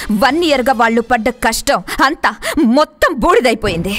One ఇయర్గా వాళ్ళు పడ్డ కష్టం అంతా మొత్తం బూడిదైపోయింది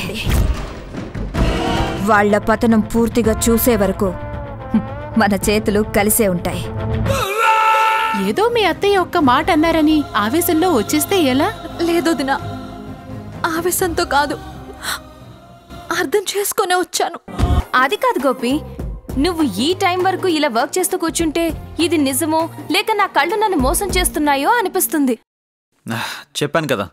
వాళ్ళ పతనం పూర్తిగా చూసే వరకు మన చేతులు కలిసే ఉంటాయి ఏదో మీ అత్తయ్య ఒక్క మాట అన్నారని ఆవేశంలో వచ్చేస్తే ఎలా లేదొదినా ఆవేశంతో కాదు అర్థం చేసుకునే వచ్చాను అది కాదు గోపి నువ్వు ఈ టైం వరకు ఇలా వర్క్ చేస్తూ కూర్చుంటే ఇది నిజమో లేక నా కళ్ళు నన్ను మోసం చేస్తున్నాయో అనిపిస్తుంది ఆహ్, చెప్పాను కదా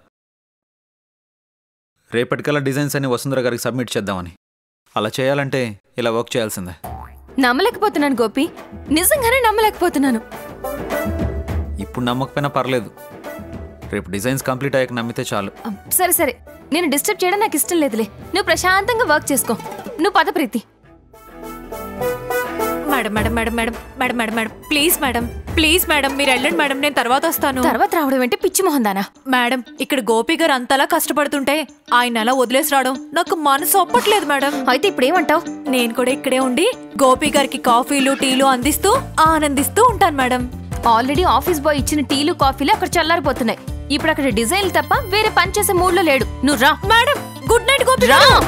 రేపటికల్లా డిజైన్స్ అన్ని వసుంధర గారికి సబ్మిట్ చేద్దామని అలా చేయాలంటే ఇలా వర్క్ చేయాల్సిందే నమ్మలేకపోతున్నాను గోపి నిజంగానే నమ్మలేకపోతున్నాను ఇప్పుడు నమ్మకపోయినా పర్లేదు రేపు డిజైన్స్ కంప్లీట్ అయ్యాక నమ్మితే చాలు అం, సరే సరే నేను డిస్టర్బ్ చేయడం నాకు ఇష్టం లేదులే నువ్వు ప్రశాంతంగా వర్క్ చేసుకో నువ్వు పద Preethi madam madam madam madam madam madam madam please madam please madam మీరు వెళ్ళండి మేడం నేను తర్వాత వస్తాను తర్వాత రావడం ఏంటి పిచ్చి మొహందానా మేడం ఇక్కడ గోపి గారు అంతలా కష్టపడుతుంటే ఆయన అలా వదిలేసి రావడం నాకు మనసు ఒప్పట్లేదు మేడం అయితే ఇప్పుడు ఏమంటావు నేను కూడా ఇక్కడే ఉండి గోపి గారికి కాఫీలు టీలు అందిస్తూ ఆనందిస్తూ ఉంటాను మేడం ఆల్రెడీ ఆఫీస్ బాయ్ ఇచ్చిన టీలు కాఫీలు అక్కడ చల్లారిపోతున్నాయి ఇప్పుడు అక్కడ డిజైన్లు తప్ప వేరే పని చేసే మూడ్లో లేడు నువ్వు రా మేడం గుడ్ నైట్ గోపి రా గారు.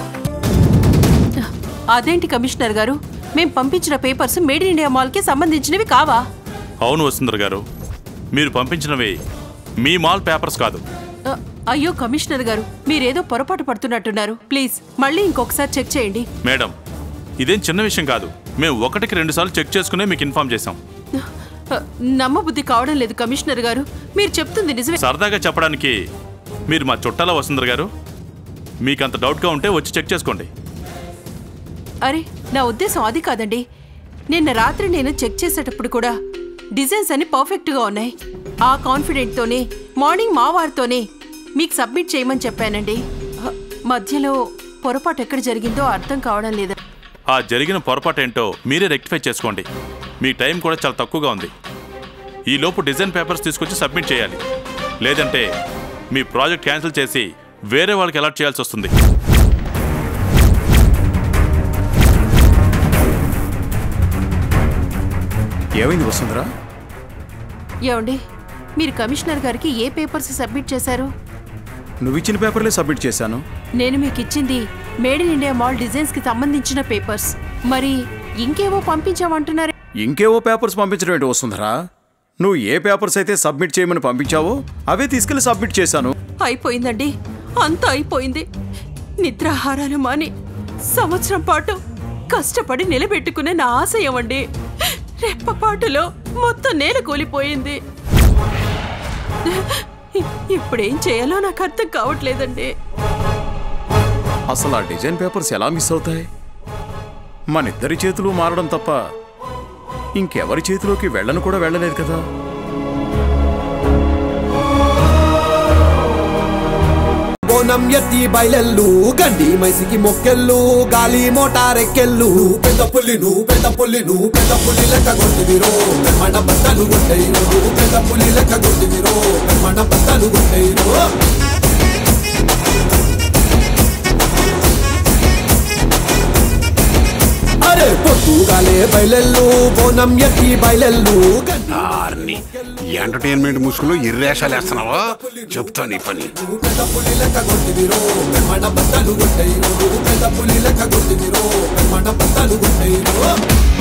అదేంటి కమిషనర్ గారు మేం పంపించిన papers made in India mall కి సంబంధించినవి కావా అవును వసుంధర గారు మీరు పంపించినవి మీ మాల్ పేపర్స్ కాదు అ, అయ్యో కమిషనర్ గారు మీరేదో పొరపాటు పడుతున్నట్టున్నారు ప్లీజ్ మళ్ళీ ఇంకొకసారి చెక్ చేయండి మేడం ఇదేం చిన్న విషయం కాదు మేము ఒకటికి రెండు సార్లు చెక్ చేసుకునే మీకు ఇన్ఫార్మ్ చేశాం అ, నమ్మబుద్ధి కావడం లేదు కమిషనర్ గారు మీరు చెప్తుంది నిజమే సరదాగా చెప్పడానికి మీరు మా చుట్టాల వసుంధర గారు మీకు అంత డౌట్గా ఉంటే వచ్చి చెక్ చేసుకోండి అరే నా ఉద్దేశం అది కాదండి నిన్న రాత్రి నేను చెక్ చేసేటప్పుడు కూడా డిజైన్స్ అన్ని పర్ఫెక్ట్గా ఉన్నాయి ఆ కాన్ఫిడెంట్తోనే మార్నింగ్ మా వారితోనే మీకు సబ్మిట్ చేయమని చెప్పానండి అ, మధ్యలో పొరపాటు ఎక్కడ జరిగిందో అర్థం కావడం లేదు ఆ జరిగిన పొరపాటు ఏంటో మీరే రెక్టిఫై చేసుకోండి మీ టైం కూడా చాలా తక్కువగా ఉంది ఈ లోపు డిజైన్ పేపర్స్ తీసుకొచ్చి సబ్మిట్ చేయాలి లేదంటే మీ ప్రాజెక్ట్ క్యాన్సిల్ చేసి వేరే వాళ్ళకి అలాట్ చేయాల్సి వస్తుంది ఏమైంది వసుంధరా ఏమండి మీరు కమిషనర్ గారికి ఏ పేపర్స్ సబ్మిట్ చేశారు నువ్వు ఇచ్చిన పేపర్లే సబ్మిట్ చేశాను నేను మీకు ఇచ్చింది made in India mall designs కి సంబంధించిన పేపర్స్ మరి ఇంకేవో పంపించామంటున్నారు ఇంకేవో పేపర్స్ పంపించడం ఏంటి వసుంధరా నువ్వు ఏ పేపర్స్ అయితే సబ్మిట్ చేయమని పంపించావో అవే తీసుకెళ్లి సబ్మిట్ చేశాను అయిపోయిందండి అంతా అయిపోయింది నిద్రాహారాలు మాని సంవత్సరం పాటు కష్టపడి నిలబెట్టుకునే నా ఆశయం అండి రెప్పపాటులో మొత్తం నేల కూలిపోయింది ఇ- ఇప్పుడేం చేయాలో నాకు అర్థం కావట్లేదండి అసలు ఆ డిజైన్ పేపర్స్ ఎలా మిస్ అవుతాయి మన ఇద్దరి చేతులు మారడం తప్ప ఇంకెవరి చేతిలోకి వెళ్ళను కూడా వెళ్ళలేదు కదా బోనం ఎత్తి బయలెల్లు గండి మైసికి మొక్కెళ్ళు గాలి మోటారెక్కెళ్ళు పెద్ద పుల్లి నువ్వు పెద్ద పుల్లి నువ్వు పెద్ద పుల్లి లెక్క కొట్టివిరో మన బట్టలు కొట్టయిరో పెద్ద పుల్లి లెక్క కొట్టివిరో మన బట్టలు కొట్టయిరో అరే పొద్దుగాలే బయలెల్లు బోనం ఎత్తి బయలెల్లు గండి ఆర్ని ఈ ఎంటర్టైన్మెంట్ ముసుగులో ఇర్రేషాలు వేస్తున్నావా చెప్తా నీ పని పెద్ద పులి లెక్క కొట్టివిరో మన బట్టలు కొట్టయిరో పెద్ద పులి లెక్క కొట్టివిరో మన బట్టలు కొట్టయిరో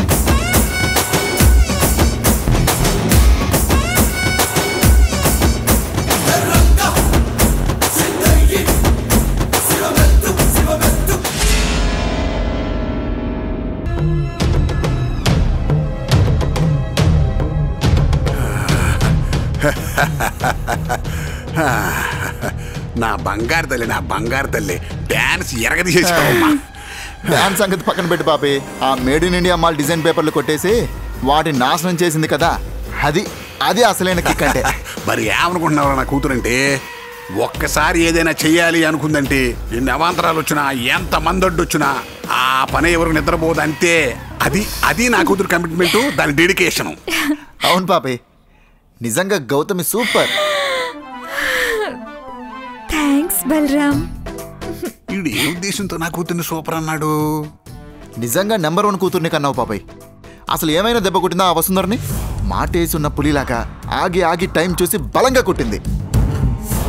నా బంగారు తల్లి నా బంగారు తల్లి డాన్స్ ఎరగదీసేసావమ్మా డ్యాన్స్ సంగతి పక్కన పెట్టి పాపి ఆ made in India mall design పేపర్లు కొట్టేసి వాటిని నాశనం చేసింది కదా అది అది అసలైన కిక్ అంటే మరి ఏమనుకుంటున్నావు నా కూతురంటే ఒక్కసారి ఏదైనా చెయ్యాలి అనుకుందంటే ఎన్ని అవాంతరాలు వచ్చినా ఎంత మందొడ్డు వచ్చినా ఆ పని ఎవరికి నిద్రపోదు అంతే అది అది నా కూతురు కమిట్మెంట్ దాని డెడికేషన్ అవును పాపి నిజంగా గౌతమి సూపర్ థ్యాంక్స్ బలరామ్ వీడు ఏ ఉద్దేశంతో నా కూతుర్ని సూపర్ అన్నాడు నిజంగా నెంబర్ వన్ కూతుర్ని కన్నావు పాపయ్ అసలు ఏమైనా దెబ్బ కొట్టిందా ఆ వసుందరిని మాటేసున్న పులిలాగా ఆగి ఆగి టైం చూసి బలంగా కొట్టింది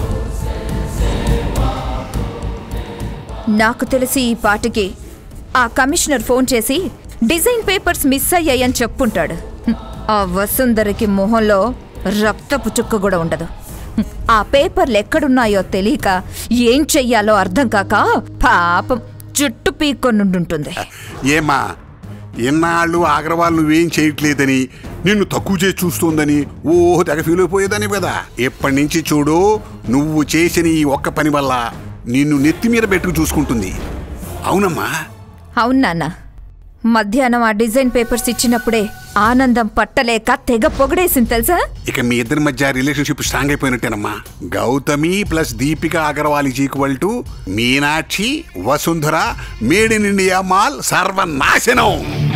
నాకు తెలిసి ఈ పాటికి ఆ కమిషనర్ ఫోన్ చేసి డిజైన్ పేపర్స్ మిస్ అయ్యాయని చెప్పుంటాడు హ్మ్. ఆ వసుంధరకి మొహంలో రక్తపు చుక్క కూడా ఉండదు హ్మ్. ఆ పేపర్లు ఎక్కడున్నాయో తెలియక ఏం చెయ్యాలో అర్థం కాక పాపం జుట్టు పీక్కొనుండుంటుంది ఏమా ఎన్నాళ్ళు అగ్రవాల్ నువ్వేం చేయట్లేదని నిన్ను తక్కువ చేసి చూస్తోందని ఓ తెగ ఫీల్ అయిపోయేదని కదా ఎప్పటి నుంచి చూడు నువ్వు చేసిన ఈ ఒక్క పని వల్ల నిన్ను నెత్తి మీద పెట్టుకు చూసుకుంటుంది అవునమ్మా అవును నాన్న మధ్యాహ్నం ఆ డిజైన్ పేపర్స్ ఇచ్చినప్పుడే ఆనందం పట్టలేక తెగ పొగడేసింది తెలుసా ఇక మీ ఇద్దరి మధ్య రిలేషన్షిప్ స్ట్రాంగ్ అయిపోయినట్టేనమ్మా Gautami plus Deepika Agarwal is equal to Meenakshi Vasundhara made in India mall సర్వనాశనం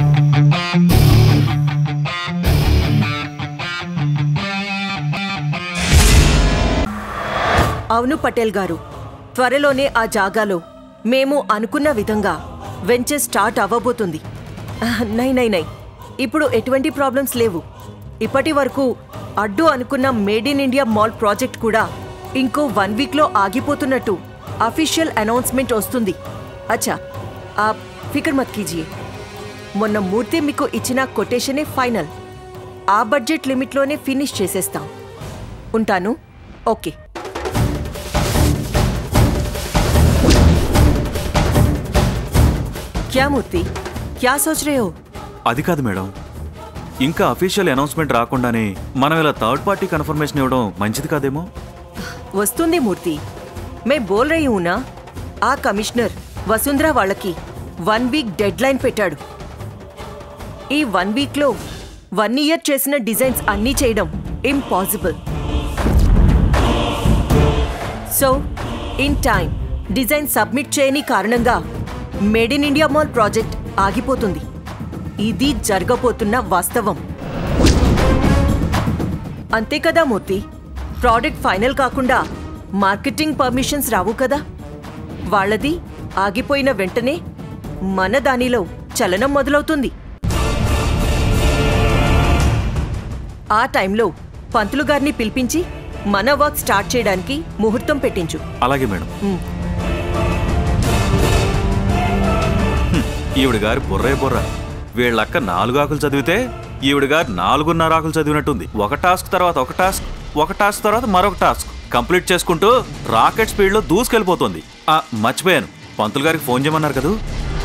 అవును పటేల్ గారు త్వరలోనే ఆ జాగాలో మేము అనుకున్న విధంగా వెంచర్ స్టార్ట్ అవ్వబోతుంది ఆహ్, నై నై నై ఇప్పుడు ఎటువంటి ప్రాబ్లమ్స్ లేవు ఇప్పటి వరకు అడ్డు అనుకున్న made in India mall project కూడా ఇంకో వన్ వీక్లో ఆగిపోతున్నట్టు అఫీషియల్ అనౌన్స్మెంట్ వస్తుంది అచ్చా ఆ ఫికర్ మత్ కీజియే మొన్న మూర్తి మీకు ఇచ్చిన కొటేషనే ఫైనల్ ఆ బడ్జెట్ లిమిట్లోనే ఫినిష్ చేసేస్తాం ఉంటాను ఓకే क्या मूर्ति क्या सोच रहे हो అది కాదు మేడం ఇంకా అఫీషియల్ అనౌన్స్మెంట్ రాకుండానే మనం ఇలా థర్డ్ పార్టీ కన్ఫర్మేషన్ ఇవ్వడం మంచిది కాదేమో వస్తుంది మూర్తి మే బోల్ రही हूं ना ఆ కమిషనర్ వసుంధర వాళ్ళకి వన్ వీక్ డెడ్ లైన్ పెట్టాడు ఈ వన్ వీక్లో వన్ ఇయర్ చేసిన డిజైన్స్ అన్నీ చేయడం impossible so in time design submit చేయని కారణంగా made in India mall project ఆగిపోతుంది ఇది జరగబోతున్న వాస్తవం అంతే కదా మూర్తి ప్రోడక్ట్ ఫైనల్ కాకుండా మార్కెటింగ్ పర్మిషన్స్ రావు కదా వాళ్ళది ఆగిపోయిన వెంటనే మన దానిలో చలనం మొదలవుతుంది ఆ టైంలో పంతులు గారిని పిలిపించి మన వర్క్ స్టార్ట్ చేయడానికి ముహూర్తం పెట్టించు అలాగే మేడం ఉమ్. ఈవిడ గారి బుర్రే బుర్ర వీళ్ళక్క నాలుగు ఆకులు చదివితే ఈవిడ గారు నాలుగున్నర ఆకులు చదివినట్టుంది ఒక టాస్క్ తర్వాత ఒక టాస్క్ ఒక టాస్క్ తర్వాత మరొక టాస్క్ కంప్లీట్ చేసుకుంటూ రాకెట్ స్పీడ్లో దూసుకెళ్ళిపోతుంది ఆ, మర్చిపోయాను పంతులు గారికి ఫోన్ చేయమన్నారు కదా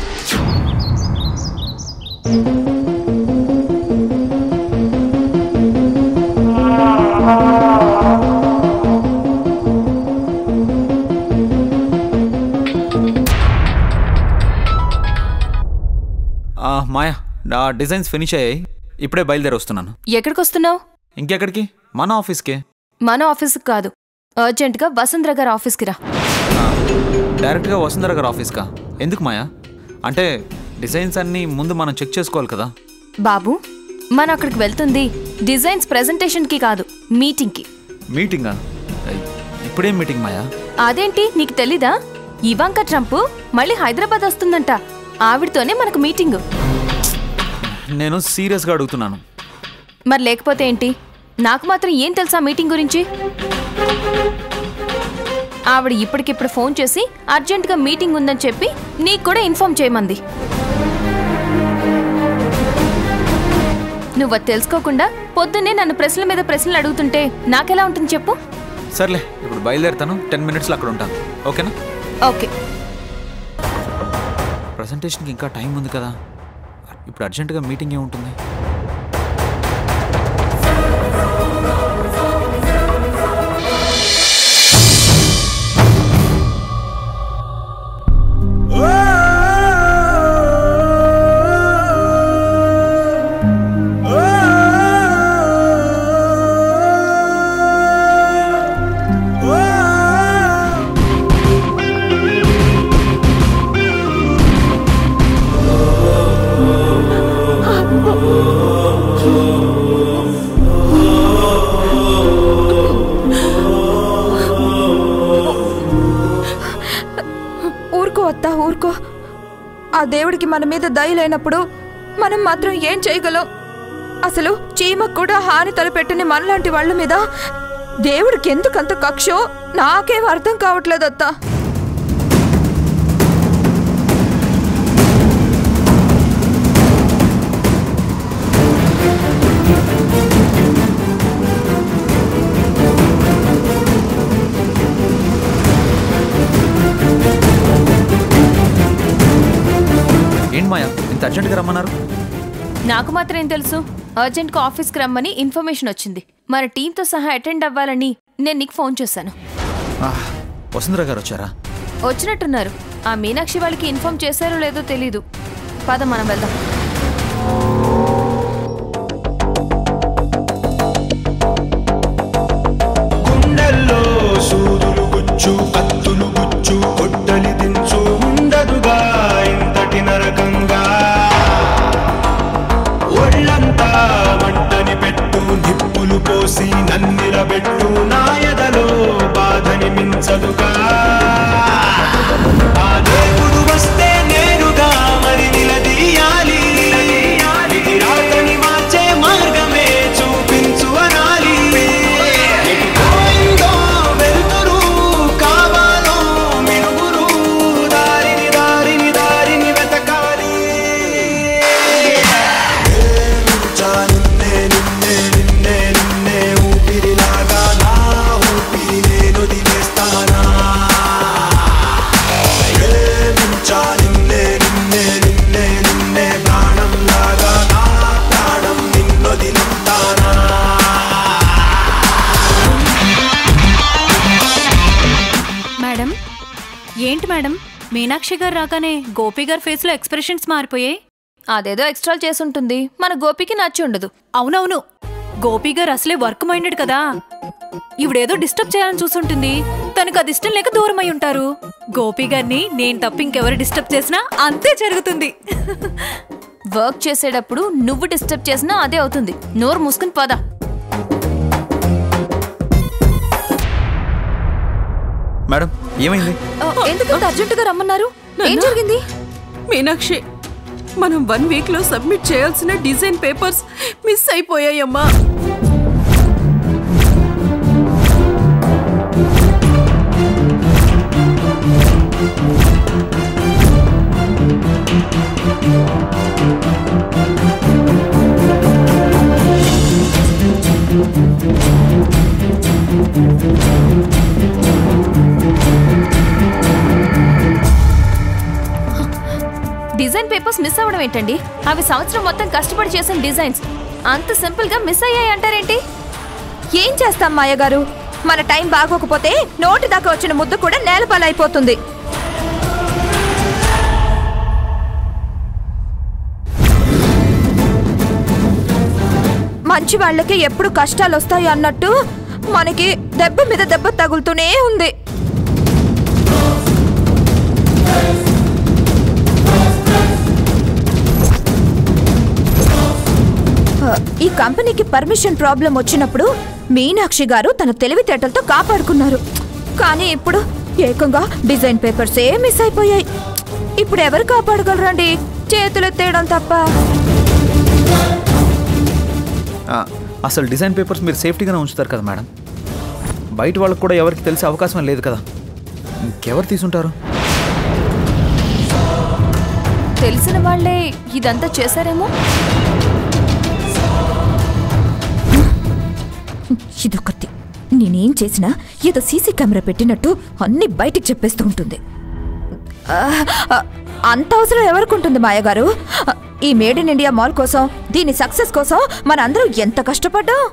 ఆ, మాయా ఆ డిజైన్స్ ఫినిష్ అయ్యాయి ఇప్పుడే బయలుదేరి వస్తున్నాను ఎక్కడికి వస్తున్నావు ఇంకెక్కడికి మన ఆఫీస్కే మన ఆఫీస్కి కాదు అర్జెంటుగా వసుంధర గారి ఆఫీస్కి రా డైరెక్ట్గా వసుంధర గారు ఆఫీస్కా ఎందుకు మాయా అంటే డిజైన్స్ అన్నీ ముందు మనం చెక్ చేసుకోవాలి కదా బాబు మనం అక్కడికి వెళ్తుంది డిజైన్స్ ప్రెజెంటేషన్కి కాదు మీటింగ్కి మీటింగా ఏయ్, ఇప్పుడేం మీటింగ్ మాయా అదేంటి నీకు తెలీదా ఇవాంక ట్రంప్ మళ్ళీ హైదరాబాద్ వస్తుందంట ఆవిడతోనే మనకు మీటింగ్ నేను సీరియస్గా అడుగుతున్నాను మరి లేకపోతే ఏంటి నాకు మాత్రం ఏం తెలుసా మీటింగ్ గురించి ఆవిడ ఇప్పటికిప్పుడు ఫోన్ చేసి అర్జెంటుగా మీటింగ్ ఉందని చెప్పి నీకు కూడా ఇన్ఫార్మ్ చేయమంది నువ్వు అది తెలుసుకోకుండా పొద్దున్నే నన్ను ప్రశ్నల మీద ప్రశ్నలు అడుగుతుంటే నాకెలా ఉంటుంది చెప్పు సర్లే ఇప్పుడు బయలుదేరుతాను టెన్ మినిట్స్లో అక్కడ ఉంటాను ఓకేనా ఓకే ప్రజెంటేషన్కి ఇంకా టైం ఉంది కదా ఇప్పుడు అర్జెంటుగా మీటింగ్ ఏముంటుంది ఊరుకో అత్త ఊరుకో ఆ దేవుడికి మన మీద దయ లేనప్పుడు మనం మాత్రం ఏం చేయగలం అసలు చీమకు కూడా హాని తలపెట్టని మనలాంటి వాళ్ళ మీద దేవుడికి ఎందుకంత కక్షో నాకేం అర్థం కావట్లేదు అత్త మాయా ఇంత అర్జెంట్గా రమ్మన్నారు నాకు మాత్రం ఏం తెలుసు అర్జెంట్గా ఆఫీస్కి రమ్మని ఇన్ఫర్మేషన్ వచ్చింది మన టీంతో సహా అటెండ్ అవ్వాలని నేను నీకు ఫోన్ చేశాను ఆహ్, వసుంధర గారు వచ్చారా వచ్చినట్టున్నారు ఆ మీనాక్షి వాళ్ళకి ఇన్ఫార్మ్ చేశారో లేదో తెలీదు పద మనం వెళ్దాం గుండెల్లో సూదులు గుచ్చు కత్తులు గుచ్చు కొట్టలి దించు ఉండదుగా ఇంతటి నరకంగా ఒళ్ళంతా మంటని పెట్టు నిప్పులు పోసి నన్నిలబెట్టు నాయదలో బాధని మించదుగా ఆ దేవుడు వస్తే నేరుగా మరి నిలదీయాలి ఇది రాతని మార్చే మార్గమే చూపించు అనాలి ఎటు పోయిందో వెలుతురు కావాలో మినుగురు దారిని దారిని దారిని వెతకాలి నిన్నే నిన్నే నిన్నే నిన్నే ఊపిరిలాగా నా ఊపిరి నేను వదిలేస్తానా ప్రేమించా నిన్నే నిన్నే నిన్నే నిన్నే ప్రాణం లాగా నా ప్రాణం నిన్నొదిలుతానా మేడం ఏంటి మేడం మీనాక్షి గారు రాగానే గోపి గారి ఫేస్ లో ఎక్స్ప్రెషన్స్ మారిపోయాయి అదేదో ఎక్స్ట్రా చేసుంటుంది మన గోపికి నచ్చి ఉండదు అవునవును గోపి గారు అసలే వర్క్ మైండెడ్ కదా ఇవిడేదో డిస్టర్బ్ చేయాలని చూసుంటుంది తనకు అది ఇష్టం లేక దూరం అయి ఉంటారు గోపి గారిని నేను తప్ప ఇంకెవరు డిస్టర్బ్ చేసినా అంతే జరుగుతుంది వర్క్ చేసేటప్పుడు నువ్వు డిస్టర్బ్ చేసినా అదే అవుతుంది నోరు మూసుకుని పద మేడం ఏమైంది ఎందుకంత అర్జెంటుగా రమ్మన్నారు ఏం జరిగింది మీనాక్షి మనం వన్ వీక్ లో సబ్మిట్ చేయాల్సిన డిజైన్ పేపర్స్ మిస్ అయిపోయాయమ్మా డిజైన్ పేపర్స్ మిస్ అవ్వడం ఏంటండి అవి సంవత్సరం మొత్తం కష్టపడి చేసిన డిజైన్స్ అంత సింపుల్ గా మిస్ అయ్యాయి అంటారేంటి ఏం చేస్తాం మాయ గారు మన టైం బాగోకపోతే నోటి దాకా వచ్చిన ముద్ద కూడా నేలపాలైపోతుంది మంచి వాళ్ళకి ఎప్పుడు కష్టాలు వస్తాయి అన్నట్టు మనకి దెబ్బ మీద దెబ్బ తగులుతూనే ఉంది ఆ, ఈ కంపెనీకి పర్మిషన్ ప్రాబ్లం వచ్చినప్పుడు మీనాక్షి గారు తన తెలివితేటలతో కాపాడుకున్నారు కానీ ఇప్పుడు ఏకంగా డిజైన్ పేపర్స్ ఏ మిస్ అయిపోయాయి ఇప్పుడు ఎవరు కాపాడగలరండి చేతులెత్తేయడం తప్ప ఆ, అసలు డిజైన్ పేపర్స్ మీరు సేఫ్టీగానే ఉంచుతారు కదా మేడం బయట వాళ్ళకి కూడా ఎవరికి తెలిసే అవకాశం లేదు కదా ఇంకెవరు తీసుంటారు తెలిసిన వాళ్ళే ఇదంతా చేశారేమో ఇదొకటి నేనేం చేసినా ఏదో సీసీ కెమెరా పెట్టినట్టు అన్ని బయటికి చెప్పేస్తూ ఉంటుంది ఆ, ఆ, అంత అవసరం ఎవరికి ఉంటుంది మాయగారు ఆ, ఈ మేడ్ ఇన్ ఇండియా మాల్ కోసం దీని సక్సెస్ కోసం మనందరం ఎంత కష్టపడ్డాం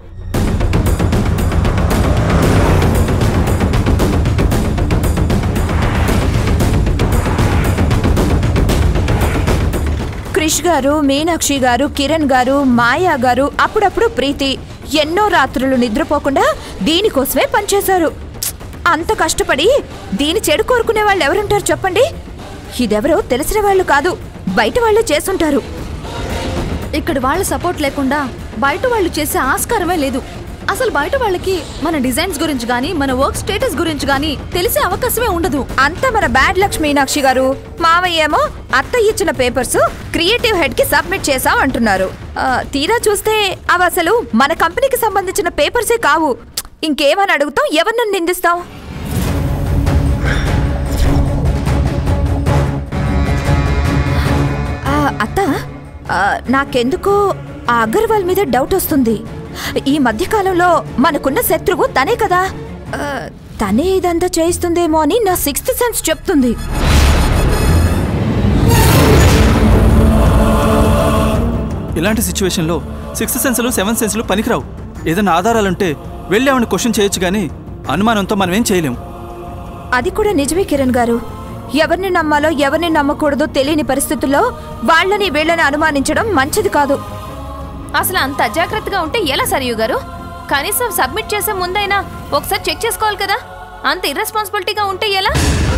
క్రిష్ గారు మీనాక్షి గారు కిరణ్ గారు మాయా గారు అప్పుడప్పుడు ప్రీతి ఎన్నో రాత్రులు నిద్రపోకుండా దీనికోసమే పనిచేశారు అంత కష్టపడి దీని చెడు కోరుకునే వాళ్ళు ఎవరుంటారు చెప్పండి ఇదెవరో తెలిసిన వాళ్ళు కాదు బయట వాళ్ళే చేసుంటారు ఇక్కడ వాళ్ళ సపోర్ట్ లేకుండా బయట వాళ్ళు చేసే ఆస్కారమే లేదు అసలు బయట వాళ్ళకి మన డిజైన్స్ గురించి గానీ మన వర్క్ స్టేటస్ గురించి గానీ తెలిసే అవకాశమే ఉండదు అంత మన బ్యాడ్ లక్ మీనాక్షి గారు మావయ్య ఏమో అత్త ఇచ్చిన పేపర్స్ క్రియేటివ్ హెడ్ కి సబ్మిట్ చేసాం అంటున్నారు ఆ, తీరా చూస్తే అవి అసలు మన కంపెనీకి సంబంధించిన పేపర్సే కావు ఇంకేమని అడుగుతాం ఎవరిని నిందిస్తాం ఆ, అత్త ఆ, నాకెందుకో ఆ అగర్వాల్ మీద డౌట్ వస్తుంది ఈ మధ్యకాలంలో మనకున్న శత్రువు తనే కదా ఆ, తనే ఇదంతా చేయిస్తుందేమో అని నా సిక్స్త్ సెన్స్ చెప్తుంది ఇలాంటి సిచ్యువేషన్లో సిక్స్త్ సెన్స్లు సెవెంత్ సెన్స్లు పనికిరావు ఏదైనా ఆధారాలుంటే వెళ్ళి ఆవిడ క్వశ్చన్ చేయొచ్చు కానీ అనుమానంతో మనం ఏం చేయలేం అది కూడా నిజమే కిరణ్ గారు ఎవరిని నమ్మాలో ఎవరిని నమ్మకూడదో తెలియని పరిస్థితుల్లో వాళ్ళని వీళ్ళని అనుమానించడం మంచిది కాదు అసలు అంత అజాగ్రత్తగా ఉంటే ఎలా సరియు గారు కనీసం సబ్మిట్ చేసే ముందైనా ఒకసారి చెక్ చేసుకోవాలి కదా అంత ఇర్రెస్పాన్సిబిలిటీగా ఉంటే ఎలా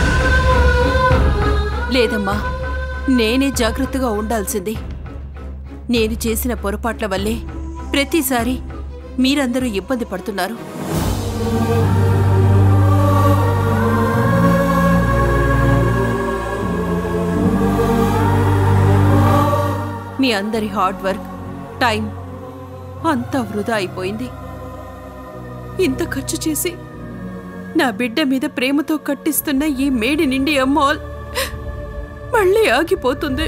లేదమ్మా నేనే జాగ్రత్తగా ఉండాల్సింది నేను చేసిన పొరపాట్ల వల్లే ప్రతిసారి మీరందరూ ఇబ్బంది పడుతున్నారు మీ అందరి హార్డ్ వర్క్ టైం అంతా వృధా అయిపోయింది ఇంత ఖర్చు చేసి నా బిడ్డ మీద ప్రేమతో కట్టిస్తున్న ఈ మేడి నిండి అమ్మాల్ మళ్ళీ ఆగిపోతుంది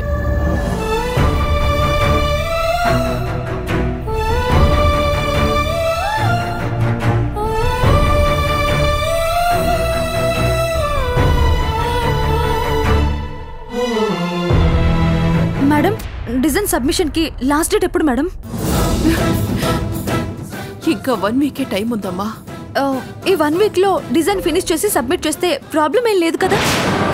మేడం డిజైన్ సబ్మిషన్ కి లాస్ట్ డేట్ ఎప్పుడు మేడం ఇంకా వన్ వీకే టైం ఉందమ్మా ఆ, ఈ వన్ వీక్ లో డిజైన్ ఫినిష్ చేసి సబ్మిట్ చేస్తే ప్రాబ్లం ఏం లేదు కదా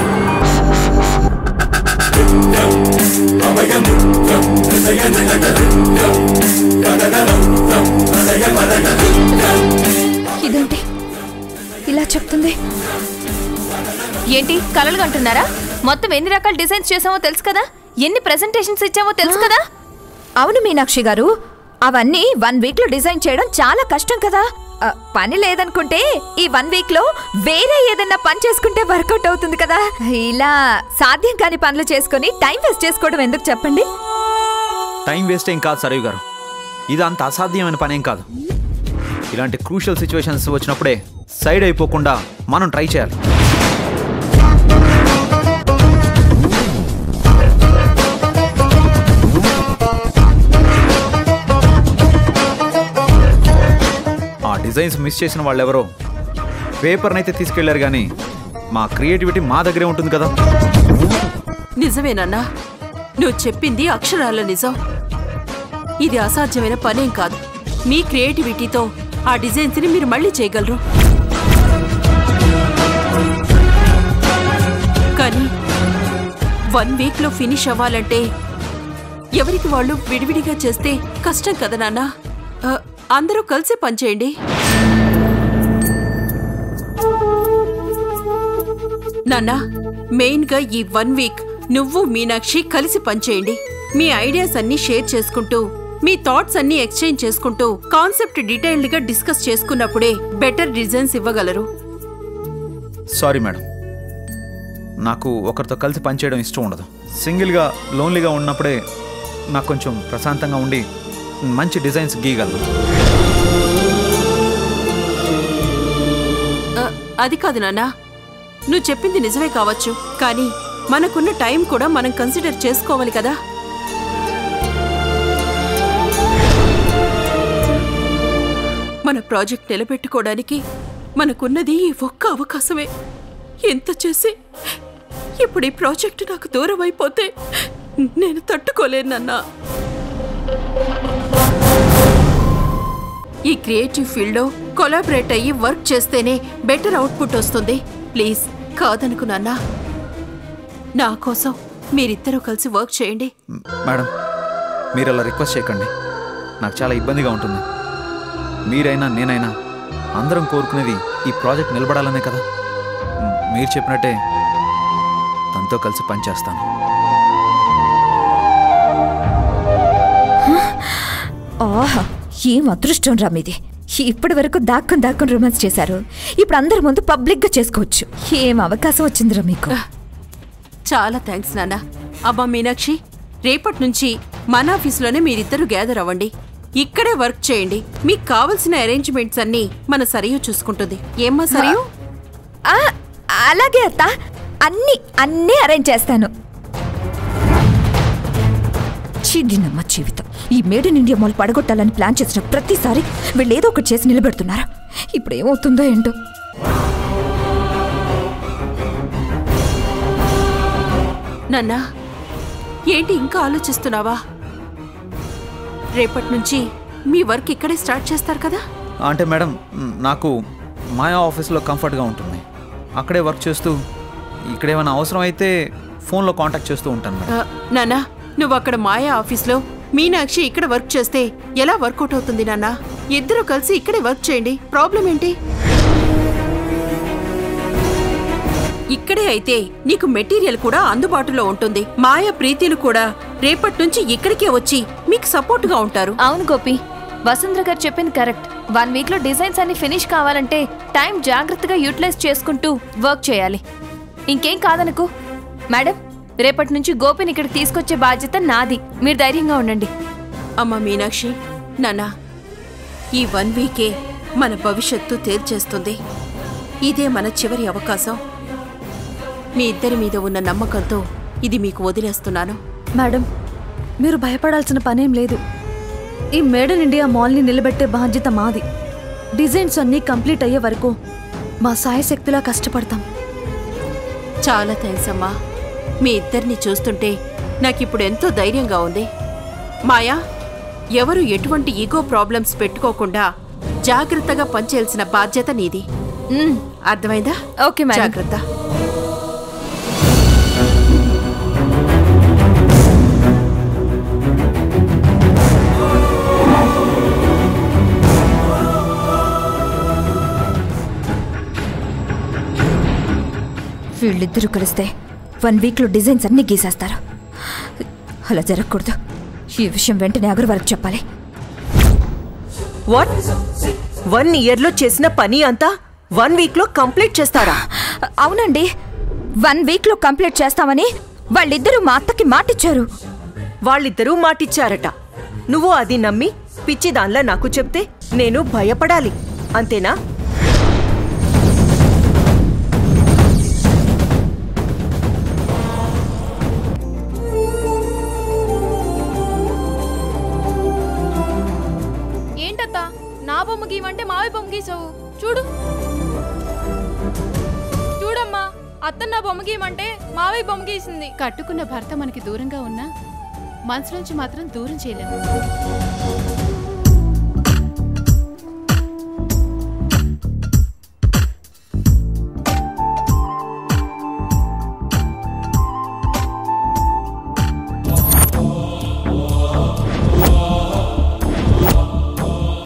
ఇదేంటి ఇలా చెప్తుంది ఏంటి కలలు అంటున్నారా మొత్తం ఎన్ని రకాల డిజైన్స్ చేసామో తెలుసు కదా ఎన్ని ప్రెజెంటేషన్స్ ఇచ్చామో తెలుసు కదా అవును మీనాక్షి గారు అవన్నీ వన్ వీక్ లో డిజైన్ చేయడం చాలా కష్టం కదా ఆ, పని లేదనుకుంటే ఈ వన్ వీక్ లో వేరే ఏదైనా పని చేసుకుంటే వర్కౌట్ అవుతుంది కదా ఇలా సాధ్యం కాని పనులు చేసుకొని టైం వేస్ట్ చేసుకోవడం ఎందుకు చెప్పండి టైం వేస్ట్ ఏం కాదు సరయు గారు ఇది అంత అసాధ్యమైన పనేం కాదు ఇలాంటి క్రూషియల్ సిచ్యువేషన్స్ వచ్చినప్పుడే సైడ్ అయిపోకుండా మనం ట్రై చేయాలి ఆ డిజైన్స్ మిస్ చేసిన వాళ్ళు ఎవరో పేపర్ని అయితే తీసుకెళ్లారు కానీ మా క్రియేటివిటీ మా దగ్గరే ఉంటుంది కదా నిజమేనన్నా నువ్వు చెప్పింది అక్షరాల నిజం ఇది అసాధ్యమైన పనేం కాదు మీ క్రియేటివిటీతో ఆ డిజైన్స్ ని మీరు మళ్ళీ చేయగలరు కానీ వన్ వీక్ లో ఫినిష్ అవ్వాలంటే ఎవరికి వాళ్ళు విడివిడిగా చేస్తే కష్టం కదా నాన్న ఆ, అందరూ కలిసి పనిచేయండి నాన్న మెయిన్ గా ఈ వన్ వీక్ నువ్వు మీనాక్షి కలిసి పనిచేయండి మీ ఐడియాస్ అన్ని షేర్ చేసుకుంటూ మీ థాట్స్ అన్ని ఎక్స్చేంజ్ చేసుకుంటూ కాన్సెప్ట్ డీటెయిల్డ్ గా డిస్కస్ చేసుకున్నప్పుడే బెటర్ డిజైన్స్ ఇవ్వగలరు సారీ మేడం నాకు ఒకరితో కలిసి పనిచేయడం ఇష్టం ఉండదు సింగిల్గా లోన్లీగా ఉన్నప్పుడే నాకు కొంచెం ప్రశాంతంగా ఉండి మంచి డిజైన్స్ గీయగలను ఆ, అది కాదు నాన్న నువ్వు చెప్పింది నిజమే కావచ్చు కానీ మనకున్న టైం కూడా మనం కన్సిడర్ చేసుకోవాలి కదా మన ప్రాజెక్ట్ నిలబెట్టుకోవడానికి మనకున్నది ఈ ఒక్క అవకాశమే ఎంత చేసి ఇప్పుడు ఈ ప్రాజెక్ట్ నాకు దూరం అయిపోతే నేను తట్టుకోలేనన్నా ఈ క్రియేటివ్ ఫీల్డ్లో కొలాబరేట్ అయ్యి వర్క్ చేస్తేనే బెటర్ అవుట్పుట్ వస్తుంది ప్లీజ్ కాదనుకు నాన్నా నా కోసం మీరిద్దరూ కలిసి వర్క్ చేయండి మేడం మీరు అలా రిక్వెస్ట్ చేయకండి నాకు చాలా ఇబ్బందిగా ఉంటుంది మీరైనా నేనైనా అందరం కోరుకునేది ఈ ప్రాజెక్ట్ నిలబడాలనే కదా మ్, మీరు చెప్పినట్టే తనతో కలిసి పనిచేస్తాను ఆహా ఏం అదృష్టం రా మీది ఇప్పటి వరకు దాక్కుని దాక్కుని రొమాన్స్ చేశారు ఇప్పుడు అందరి ముందు పబ్లిక్ గా చేసుకోవచ్చు ఏం అవకాశం వచ్చిందిరా మీకు చాలా థ్యాంక్స్ నాన్న అబ్బా మీనాక్షి రేపటి నుంచి మన ఆఫీస్లోనే మీరిద్దరూ గ్యాదర్ అవ్వండి ఇక్కడే వర్క్ చేయండి మీకు కావలసిన అరేంజ్మెంట్స్ అన్నీ మన సరియు చూసుకుంటుంది ఏమ్మా సరియు ఆ, అలాగే అత్త అన్ని అన్నీ అరేంజ్ చేస్తాను చిడినమ్మ జీవితం ఈ మేడ్ ఇన్ ఇండియా మాల్ పడగొట్టాలని ప్లాన్ చేసిన ప్రతిసారి వీళ్ళు ఏదో ఒకటి చేసి నిలబెడుతున్నారు ఇప్పుడు ఏమవుతుందో ఏంటో నాన్నా ఏంటి ఇంకా ఆలోచిస్తున్నావా రేపటి నుంచి మీ వర్క్ ఇక్కడే స్టార్ట్ చేస్తారు కదా అంటే మేడం మ్, నాకు మాయా ఆఫీస్లో కంఫర్ట్గా ఉంటుంది అక్కడే వర్క్ చేస్తూ ఇక్కడ ఏమైనా అవసరం అయితే ఫోన్లో కాంటాక్ట్ చేస్తూ ఉంటాను మేడం ఆ, నాన్నా నువ్వు అక్కడ మాయా ఆఫీస్లో మీనాక్షి ఇక్కడ వర్క్ చేస్తే ఎలా వర్కౌట్ అవుతుంది నాన్నా ఇద్దరు కలిసి ఇక్కడే వర్క్ చేయండి ప్రాబ్లం ఏంటి ఇక్కడే అయితే నీకు మెటీరియల్ కూడా అందుబాటులో ఉంటుంది మాయా ప్రీతిలు కూడా రేపటి నుంచి ఇక్కడికే వచ్చి మీకు సపోర్ట్గా ఉంటారు అవును గోపి వసుంధర గారు చెప్పింది కరెక్ట్ వన్ వీక్ లో డిజైన్స్ అన్ని ఫినిష్ కావాలంటే టైం జాగ్రత్తగా యూటిలైజ్ చేసుకుంటూ వర్క్ చేయాలి ఇంకేం కాదనుకో మేడం రేపటి నుంచి గోపిని ఇక్కడ తీసుకొచ్చే బాధ్యత నాది మీరు ధైర్యంగా ఉండండి అమ్మ మీనాక్షి నాన్నా ఈ వన్ వీకే మన భవిష్యత్తు తేల్చేస్తుంది ఇదే మన చివరి అవకాశం మీ ఇద్దరి మీద ఉన్న నమ్మకంతో ఇది మీకు వదిలేస్తున్నాను మేడం మీరు భయపడాల్సిన పనేం లేదు ఈ మేడ్ ఇన్ ఇండియా మాల్ని నిలబెట్టే బాధ్యత మాది డిజైన్స్ అన్నీ కంప్లీట్ అయ్యే వరకు మా సాయశక్తిలా కష్టపడతాం చాలా థ్యాంక్స్ అమ్మా మీ ఇద్దరిని చూస్తుంటే నాకిప్పుడు ఎంతో ధైర్యంగా ఉంది మాయా ఎవరు ఎటువంటి ఈగో ప్రాబ్లమ్స్ పెట్టుకోకుండా జాగ్రత్తగా పనిచేయాల్సిన బాధ్యత నీది అర్థమైందా ఓకే మేడం. జాగ్రత్త వీళ్ళిద్దరూ కలిస్తే వన్ వీక్లో డిజైన్స్ అన్నీ గీసేస్తారు అలా జరగకూడదు ఈ విషయం వెంటనే అగర్వాల్కి చెప్పాలి వాట్ వన్ ఇయర్లో చేసిన పని అంతా వన్ వీక్లో కంప్లీట్ చేస్తారా అవునండి వన్ వీక్లో కంప్లీట్ చేస్తామని వాళ్ళిద్దరూ మా అత్తకి మాటిచ్చారు వాళ్ళిద్దరూ మాటిచ్చారట నువ్వు అది నమ్మి పిచ్చిదాన్లా నాకు చెప్తే నేను భయపడాలి అంతేనా ఏంటత్తా నా బొమ్మ గీయమంటే మావి బొమ్మ గీసావు చూడు చూడమ్మా అత్త నా బొమ్మ గీయమంటే మావి బొమ్మ గీసింది కట్టుకున్న భర్త మనకి దూరంగా ఉన్నా మనసులోంచి మాత్రం దూరం చేయలేము